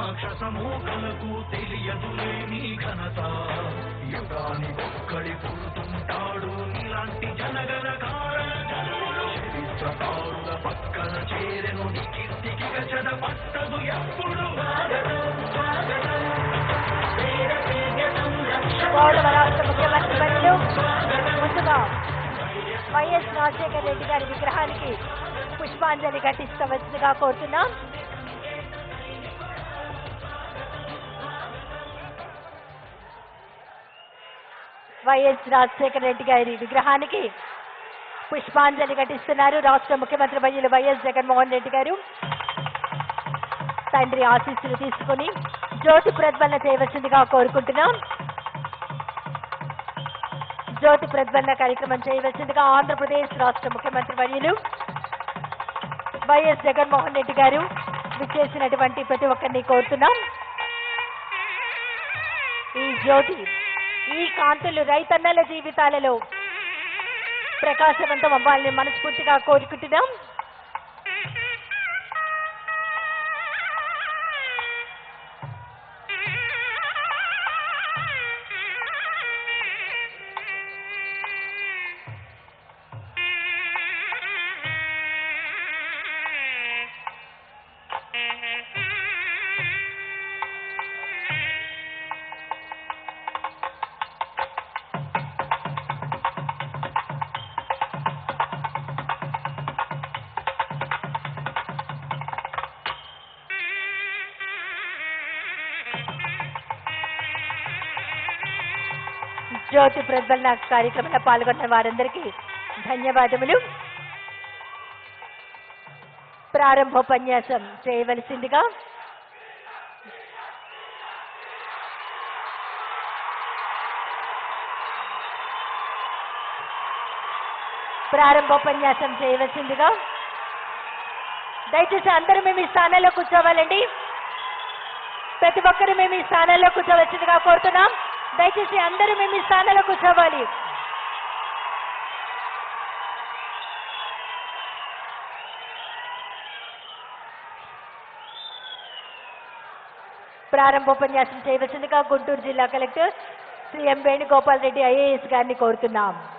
రాక్షస మూకలకు తెలియదులే నీ ఘనత యుగానికొక్కడి పుడుతుంటాడు నీలాంటి జనగణ కారణ జన్ములు చరిత్రకారుల పక్కన చేరెను నీ కీర్తికి గజన పట్టదు ఎప్పుడు గౌరవ రాష్ట్ర ముఖ్యమంత్రి వర్యులు ముందుగా వైఎస్ రాజశేఖర రెడ్డి గారి విగ్రహానికి పుష్పాంజలి ఘటిస్తవలసిందిగా కోరుతున్నాం వైఎస్ రాజశేఖర రెడ్డి గారి విగ్రహానికి పుష్పాంజలి ఘటిస్తున్నారు రాష్ట్ర ముఖ్యమంత్రి వర్యులు వైఎస్ జగన్మోహన్ రెడ్డి గారు తండ్రి ఆశీస్సులు తీసుకుని జ్యోతి ప్రజ్వలన చేయవలసిందిగా కోరుకుంటున్నాం జ్యోతి ప్రజ్వలన కార్యక్రమం చేయవలసిందిగా ఆంధ్రప్రదేశ్ రాష్ట్ర ముఖ్యమంత్రి వర్యులు వైఎస్ జగన్మోహన్ రెడ్డి గారు విచ్చేసినటువంటి ప్రతి ఒక్కరిని కోరుతున్నాం ఈ జ్యోతి ఈ కాంతులు రైతన్నల జీవితాలలో ప్రకాశవంతం అవ్వాలని మనస్ఫూర్తిగా కోరుకుంటున్నాం జ్యోతి ప్రజ్వలన కార్యక్రమంలో పాల్గొన్న వారందరికీ ధన్యవాదములు ప్రారంభోపన్యాసం చేయవలసిందిగా ప్రారంభోపన్యాసం చేయవలసిందిగా దయచేసి అందరూ మేము ఈ స్థానంలో కూర్చోవాలండి ప్రతి ఒక్కరు మేము ఈ స్థానంలో కూర్చోవలసిందిగా కోరుతున్నాం దయచేసి అందరూ మేము ఈ స్థానంలో కూర్చోవాలి ప్రారంభోపన్యాసం చేయవలసిందిగా గుంటూరు జిల్లా collector Shri M Venugopal Reddy IAS గారిని కోరుతున్నాం